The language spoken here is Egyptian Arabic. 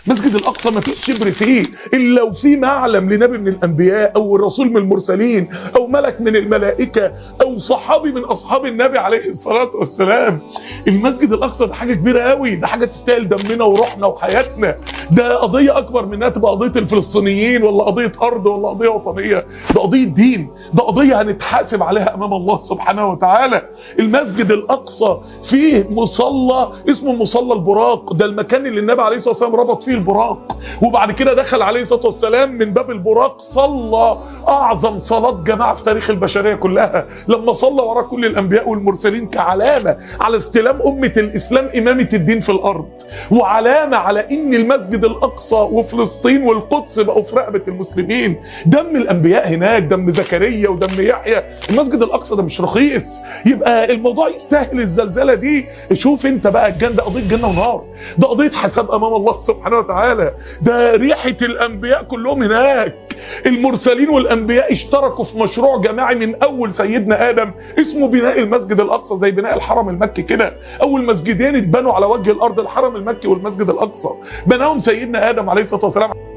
مسجد الاقصى ما فيش شبر فيه الا لو في معلم لنبي من الانبياء او رسول من المرسلين او ملك من الملائكه او صحابي من اصحاب النبي عليه الصلاه والسلام المسجد الاقصى ده حاجه كبيره قوي ده حاجه تستاهل دمنا وروحنا وحياتنا ده قضيه اكبر من انها تبقى قضيه الفلسطينيين ولا قضيه ارض ولا قضيه وطنيه ده قضيه دين ده قضيه هنتحاسب عليها امام الله سبحانه وتعالى المسجد الاقصى فيه مصلى اسمه مصلى البراق ده المكان اللي النبي عليه الصلاه والسلام ربط فيه البراق وبعد كده دخل عليه الصلاه والسلام من باب البراق صلى اعظم صلاه جماعه في تاريخ البشريه كلها لما صلى وراء كل الانبياء والمرسلين كعلامه على استلام امه الاسلام امامه الدين في الارض وعلامه على ان المسجد الاقصى وفلسطين والقدس بقوا في رقبه المسلمين دم الانبياء هناك دم زكريا ودم يحيى المسجد الاقصى ده مش رخيص يبقى الموضوع يستاهل الزلزله دي شوف انت بقى الجنه ده قضيه جنه ونار ده قضيه حساب امام الله سبحانه وتعالى ده ريحه الانبياء كلهم هناك المرسلين والانبياء اشتركوا في مشروع جماعي من اول سيدنا ادم اسمه بناء المسجد الاقصى زي بناء الحرم المكي كده اول مسجدين اتبنوا على وجه الارض الحرم المكي والمسجد الاقصى بناهم سيدنا ادم عليه الصلاه والسلام